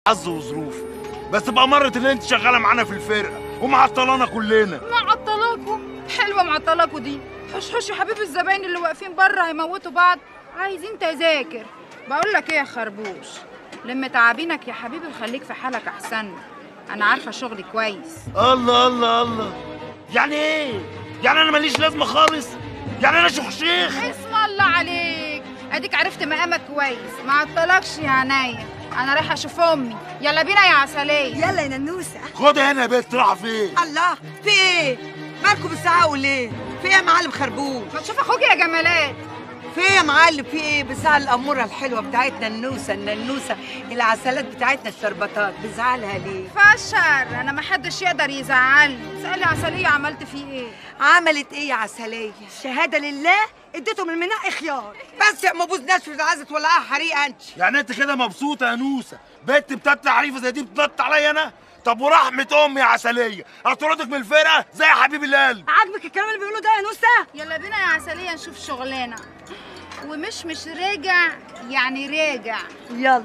حظ وظروف بس بأمارة ان انت شغاله معانا في الفرقه ومعطلانا كلنا معطلاكوا حلوه معطلاكوا دي حش حش يا حبيبي الزباين اللي واقفين بره هيموتوا بعض عايزين تذاكر بقول لك ايه يا خربوش لم تعابينك يا حبيبي وخليك في حالك احسن انا عارفه شغلي كويس الله الله الله يعني ايه يعني انا ماليش لازمه خالص يعني انا شخشيخ اسم الله عليك اديك عرفت مقامك كويس ما عطلكش يا عينيا انا رايحه اشوف امي يلا بينا يا عسليه يلا يا ننوسه خد هنا يا بنت رايحه فين الله في ايه مالكم بالساعه ليه في ايه يا معلم خربوش ما تشوف اخوك يا جمالات في ايه يا معلم في ايه بالساعه الاموره الحلوه بتاعتنا النوسه الننوسه العسلات بتاعتنا الشربطات بزعلها ليه فشر انا ما حدش يقدر يزعلني اسالي عسليه عملت فيه ايه عملت ايه يا عسليه شهاده لله اديتهم المنقي خيار بس يا ما بوزناش في عايزه تولعها حريقه انت يعني انت كده مبسوطه يا نوسه بنت بتطلع عريفه زي دي بتنط عليا انا طب ورحمه امي يا عسليه هطردك من الفرقه زي يا حبيب القلب عاجبك الكلام اللي بيقوله ده يا نوسه يلا بينا يا عسليه نشوف شغلانه ومش مش راجع يعني راجع يلا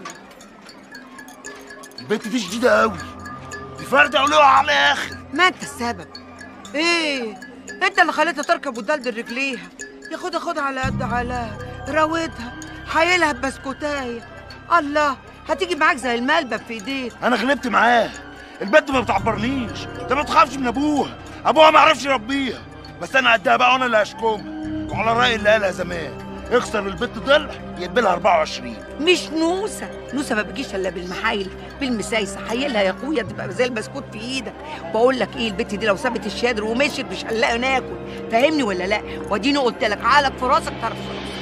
البنت دي شديده قوي دي فرده علوها على اخر ما انت السبب ايه انت اللي خليتها تركب وتدلدل رجليها ياخدها خدها على قد علاها راودها حايلها بسكوتايه الله هتيجي معاك زي الملبب في ايديك انا غلبت معاه البنت ما بتعبرنيش ده ما تخافش من ابوها ابوها ما عرفش يربيها بس انا قدها بقى وانا اللي هشكمها وعلى الراي اللي قالها زمان اخسر البنت ضلع يقبلها 24 مش نوسه نوسه ما بتجيش الا بالمحايل بالمسايسه حيلها يا اخويا تبقى زي البسكوت في ايدك بقول لك ايه البت دي لو سابت الشادر ومشيت مش هنلاقي ناكل فاهمني ولا لا واديني قلت لك عقلك في راسك طرف في راسك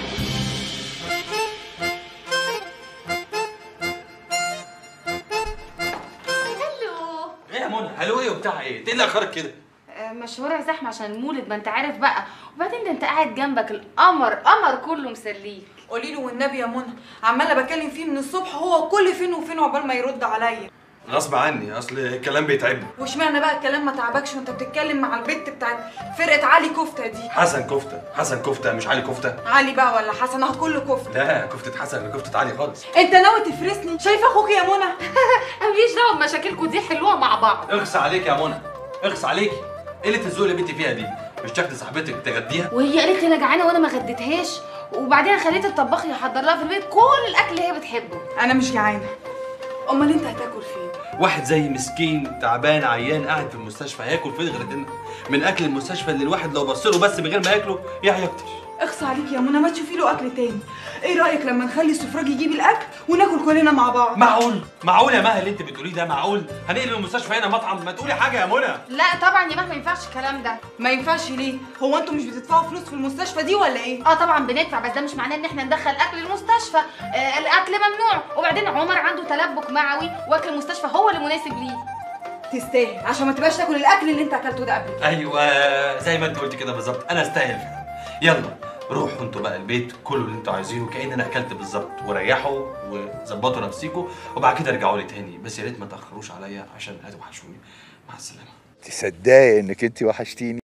هلو ايه يا منى هلو ايه وبتاع ايه؟ انت ايه اللي اخرك كده؟ آه، ما الشوارع زحمه عشان المولد ما انت عارف بقى وبعدين ده انت قاعد جنبك القمر قمر كله مسليك قولي له والنبي يا منى عماله بكلم فيه من الصبح هو كل فين وفين عقبال ما يرد عليا غصب عني اصل الكلام بيتعبني واشمعنى بقى الكلام ما تعبكش وانت بتتكلم مع البت بتاعت فرقه علي كفته دي حسن كفته حسن كفته مش علي كفته علي بقى ولا حسن اهو كله كفته لا كفته حسن غير كفته علي خالص انت ناوي تفرسني شايفه اخوك يا منى انا ماليش دعوه بمشاكلكم دي حلوها مع بعض اغص عليك يا منى اغص عليكي قله الذوق اللي بنتي فيها دي مش تاخدي صاحبتك تغديها وهي قالت لي انا جعانه وانا ما غديتهاش وبعدين خليت الطباخ يحضر لها في البيت كل الاكل اللي هي بتحبه انا مش جعانه امال انت هتاكل فين واحد زي مسكين تعبان عيان قاعد في المستشفى هياكل فين غير هنا من اكل المستشفى اللي الواحد لو بص له بس من غير ما ياكله يعيا اكتر اخص عليك يا منى ما تشوفي له اكل تاني ايه رايك لما نخلي السفراج يجيب الاكل وناكل كلنا مع بعض معقول معقول يا مها اللي انت بتقوليه ده معقول هنقلب المستشفى هنا مطعم ما تقولي حاجه يا منى لا طبعا يا مهما ما ينفعش الكلام ده ما ينفعش ليه هو انتوا مش بتدفعوا فلوس في المستشفى دي ولا ايه اه طبعا بندفع بس ده مش معناه ان احنا ندخل اكل المستشفى آه الاكل ممنوع وبعدين عمر عنده تلبك معوي واكل المستشفى هو اللي مناسب ليه تستاهل عشان ما تبقاش تاكل الاكل اللي انت اكلته ده قبل كده. ايوه زي ما انت قلت كده بالظبط انا استاهل فعلا يلا روحوا انتوا بقى البيت كلوا اللي انتوا عايزينه كأن انا اكلت بالظبط وريحوا وظبطوا نفسيكم وبعد كده ارجعوا لي تاني بس يا ريت ما تاخروش عليا عشان هتوحشوني مع السلامه تصدقي انك انت وحشتيني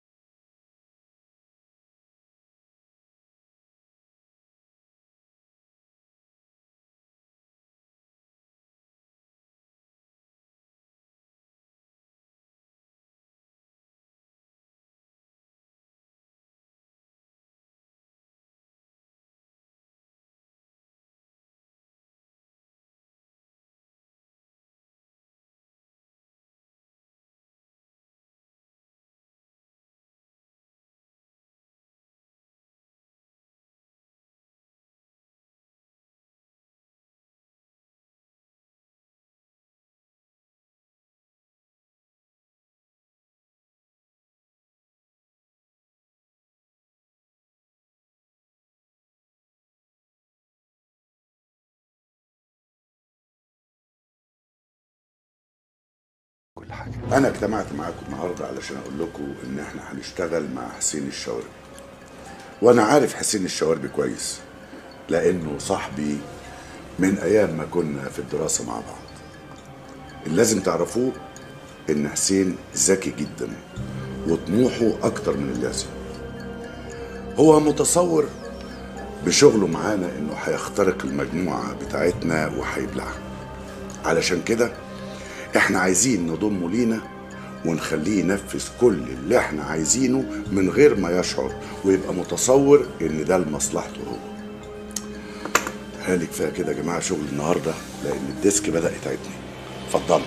كل حاجه انا اجتمعت معاكم النهارده علشان اقول لكم ان احنا هنشتغل مع حسين الشواربي وانا عارف حسين الشواربي كويس لانه صاحبي من ايام ما كنا في الدراسه مع بعض اللي لازم تعرفوه ان حسين ذكي جدا وطموحه اكتر من اللازم هو متصور بشغله معانا انه هيخترق المجموعه بتاعتنا وهيبلعها علشان كده احنا عايزين نضمه لينا ونخليه ينفذ كل اللي احنا عايزينه من غير ما يشعر ويبقى متصور ان ده لمصلحته هو هالي كفايه كده يا جماعه شغل النهارده لان الديسك بدا يتعبني اتفضلوا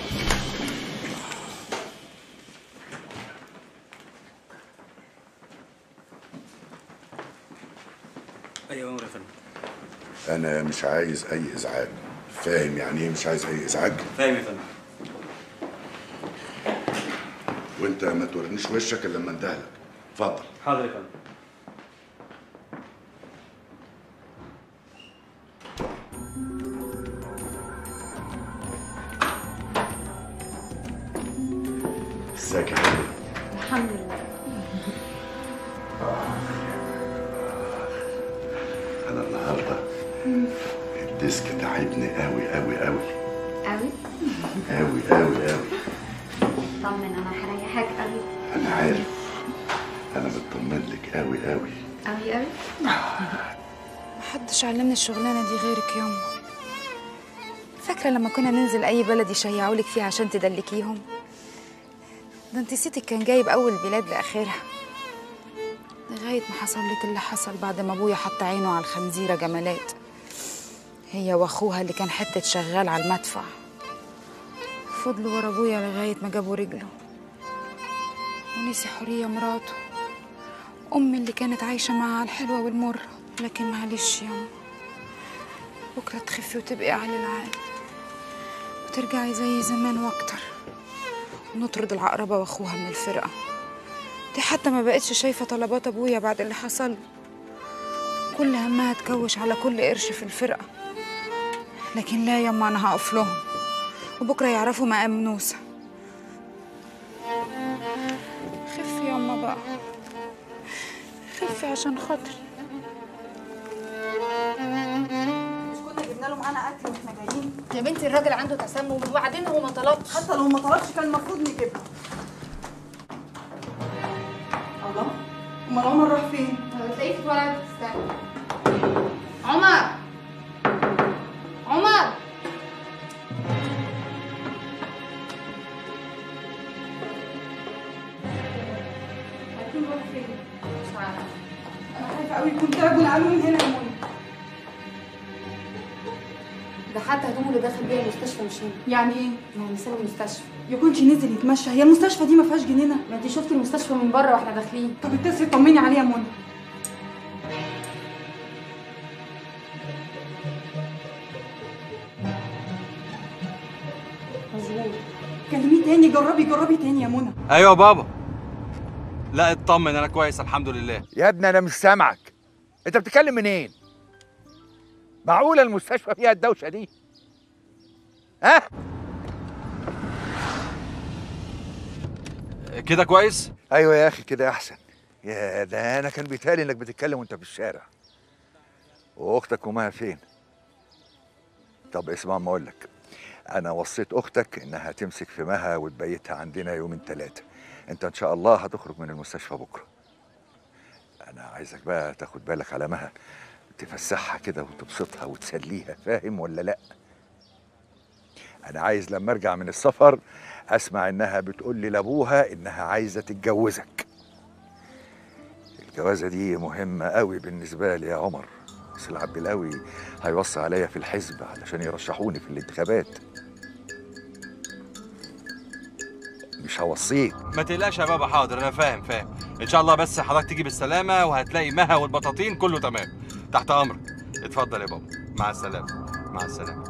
ايوه يا فندم انا مش عايز اي ازعاج فاهم يعني ايه مش عايز اي ازعاج فاهم يا فندم وانت ما تورينيش وشك الا لما اندهلك اتفضل حاضر يا فندم ازيك يا حبيبي الحمد لله انا النهارده الديسك تعبني قوي قوي قوي قوي قوي قوي قوي طمن انا هريحك قوي انا عارف انا مطمن لك قوي قوي قوي قوي محدش علمني الشغلانه دي غيرك ياما فاكره لما كنا ننزل اي بلد يشيعولك فيه عشان تدلكيهم ده انت صيتك كان جايب اول بلاد لاخرها لغايه ما حصل لك اللي حصل بعد ما ابويا حط عينه على الخنزيره جمالات هي واخوها اللي كان حته شغال على المدفع فضلوا ورا ابويا لغايه ما جابوا رجله ونسي حوريه مراته امي اللي كانت عايشه معاه على الحلوه والمره لكن معلش ياما بكره تخفي وتبقي على العال وترجعي زي زمان واكتر ونطرد العقربة واخوها من الفرقة دي حتى ما بقتش شايفة طلبات ابويا بعد اللي حصل له. كل همها تكوش على كل قرش في الفرقة لكن لا يما انا هقف لهم وبكرة يعرفوا مقام نوسة خفي يما بقى خفي عشان خاطري مش كنا جبنا له معانا اكل واحنا جايين يا بنتي الراجل عنده تسمم وبعدين هو ما طلبش حتى لو ما طلبش كان المفروض نجيبها الله امال عمر راح فين هتلاقيه اتولد استنى عمر عمر هيكون راح فين مش عارفه انا خايفه قوي يكون تعب ونقلوه من هنا يا منى ده حتى هدومه اللي داخل بيها المستشفى مش هنا يعني ايه يعني ساب المستشفى يكونش نزل يتمشى هي المستشفى دي ما فيهاش جنينه ما انت شفتي المستشفى من بره واحنا داخلين طب اتصلي طمني عليه يا منى مظبوط كلميه تاني جربي جربي تاني يا منى ايوه يا بابا لا اطمن انا كويس الحمد لله يا ابني انا مش سامعك انت بتتكلم منين معقوله المستشفى فيها الدوشه دي ها كده كويس ايوه يا اخي كده احسن يا ده انا كان بيتهيألي انك بتتكلم وانت في الشارع واختك ومها فين طب اسمع ما اقول لك انا وصيت اختك انها تمسك في مها وتبيتها عندنا يومين ثلاثه انت ان شاء الله هتخرج من المستشفى بكره انا عايزك بقى تاخد بالك على مها تفسحها كده وتبسطها وتسليها فاهم ولا لا انا عايز لما ارجع من السفر اسمع انها بتقول لي لابوها انها عايزه تتجوزك الجوازه دي مهمه قوي بالنسبه لي يا عمر بس العبد القوي هيوصي عليا في الحزب علشان يرشحوني في الانتخابات مش هوصيك ما تقلقش يا بابا حاضر انا فاهم فاهم ان شاء الله بس حضرتك تيجي بالسلامه وهتلاقي مها والبطاطين كله تمام تحت امرك اتفضل يا بابا مع السلامه مع السلامه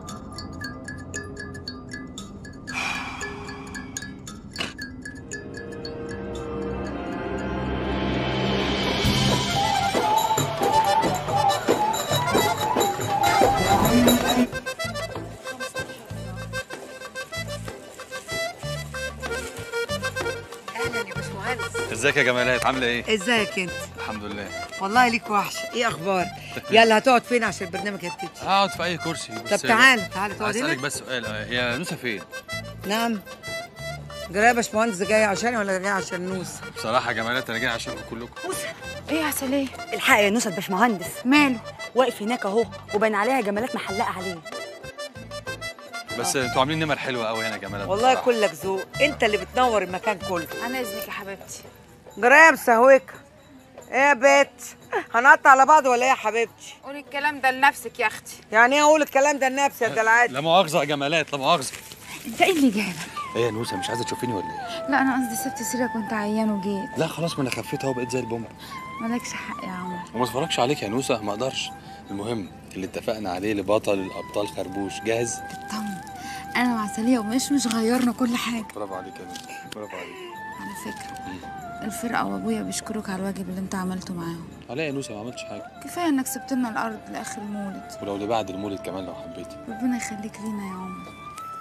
اهلا يا باشمهندس ازيك يا جمالات عامله ايه ازيك انت الحمد لله والله ليك وحشه ايه اخبار يلا هتقعد فين عشان البرنامج يبتدي اقعد في اي كرسي طب تعال تعال تقعد هسألك هنا بس سؤال هي نوسة فين؟ نعم جرايه يا باشمهندس جاي عشاني ولا جاي عشان نوس بصراحة يا جمالات أنا جاي عشانكم كلكم ايه يا عسلية الحق يا نوسة باشمهندس ماله واقف هناك اهو وباين عليها جمالات محلقه عليه بس انتوا عاملين نمر حلوه قوي هنا يا جمالات والله بصراحة. كلك ذوق انت اللي بتنور المكان كله انا اذنك يا حبيبتي جرايه مسهوكه ايه يا بت هنقطع على بعض ولا ايه يا حبيبتي قولي الكلام ده لنفسك يا اختي يعني ايه اقول الكلام ده لنفسي يا دلعات لا مؤاخذه يا جمالات لا مؤاخذه انت ايه اللي جابك ايه يا نوسه مش عايزه تشوفيني ولا ايه لا انا قصدي سبت سيرك وانت عيان وجيت لا خلاص ما انا خفيت اهو بقيت زي البومب مالكش حق يا عمر وما اتفرجش عليك يا نوسه ما اقدرش المهم اللي اتفقنا عليه لبطل الابطال خربوش جاهز طمن انا وعسلية ومش مش غيرنا كل حاجة برافو عليك يا نوسه برافو عليك على فكرة الفرقة وابويا بيشكروك على الواجب اللي انت عملته معاهم عليا يا نوسه ما عملتش حاجه كفاية انك سبت لنا الارض لاخر المولد ولو لبعد المولد كمان لو حبيتي ربنا يخليك لينا يا عمر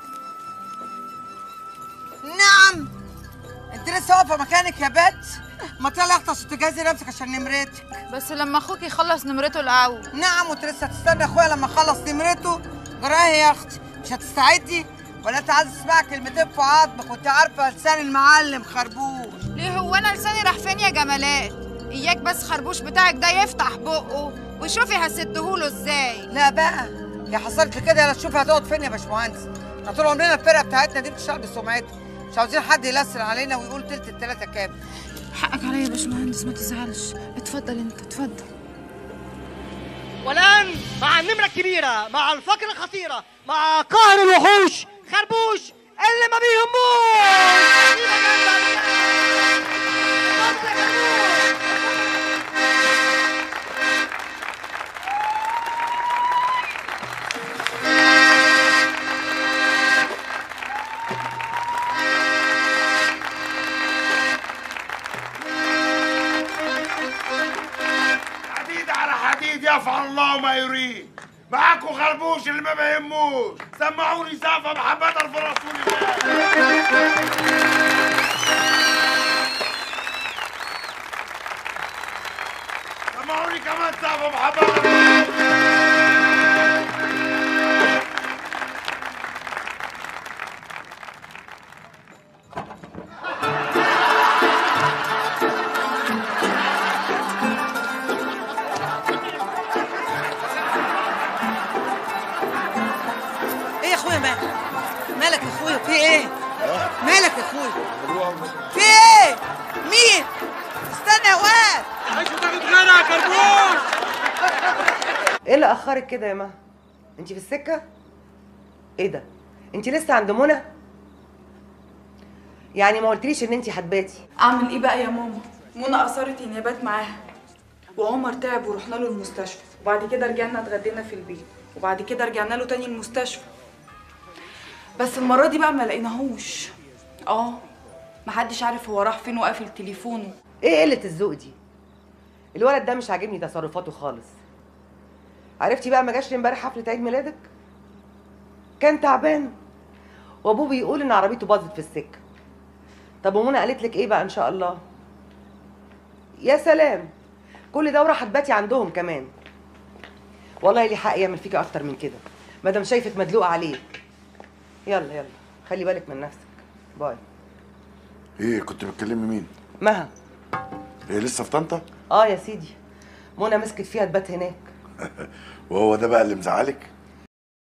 نعم انت لسه واقفه مكانك يا بت ما طلع اغطس وتجهزي نفسك عشان نمرتك بس لما اخوك يخلص نمرته الاول نعم وانت لسه هتستنى اخويا لما اخلص نمرته جرايه يا اختي مش هتستعدي ولا انت عايز تسمع كلمتين في عظمك وانت عارفه لسان المعلم خربوش ليه هو انا لساني راح فين يا جمالات اياك بس خربوش بتاعك ده يفتح بقه وشوفي هسدهوله ازاي لا بقى يا حصلت لي كده يلا تشوفي هتقعد فين يا باشمهندس احنا طول عمرنا الفرقه بتاعتنا دي بتشتغل بسمعتها مش عاوزين حد يلسن علينا ويقول تلت التلاته كام حقك عليا يا باشمهندس ما تزعلش اتفضل انت اتفضل والآن مع النمرة الكبيرة مع الفقرة الخطيرة مع قاهر الوحوش خربوش اللي ما بيهموش حديد على حديد يفعل الله ما يريد معاكم خربوش اللي ما بيهموش سمعوني سقفة محبة في رسول الله سمعوني كمان سقفة محبة ايه يا اخويا مالك مالك يا اخويا في ايه مالك يا اخويا في ايه مين استنى يا واد ايه اللي اخرك كده يا ما انت في السكه ايه ده انت لسه عند منى يعني ما قلتليش ان انت هتباتي اعمل ايه بقى يا ماما منى اصرت اني ابات معاها وعمر تعب ورحنا له المستشفى وبعد كده رجعنا اتغدينا في البيت وبعد كده رجعنا له تاني المستشفى بس المره دي بقى ما لقيناهوش اه محدش عارف هو راح فين وقافل تليفونه ايه قله الذوق دي الولد ده مش عاجبني تصرفاته خالص عرفتي بقى ما جاش لي امبارح حفله عيد ميلادك كان تعبان وابوه بيقول ان عربيته باظت في السكه طب ومنى قالت لك ايه بقى ان شاء الله يا سلام كل دوره هتباتي عندهم كمان والله لي حق يعمل فيكي اكتر من كده ما دام شايفك مدلوقه عليه يلا يلا خلي بالك من نفسك باي ايه كنت بتكلمي مين مها هي لسه في طنطا اه يا سيدي منى مسكت فيها تبات هناك وهو ده بقى اللي مزعلك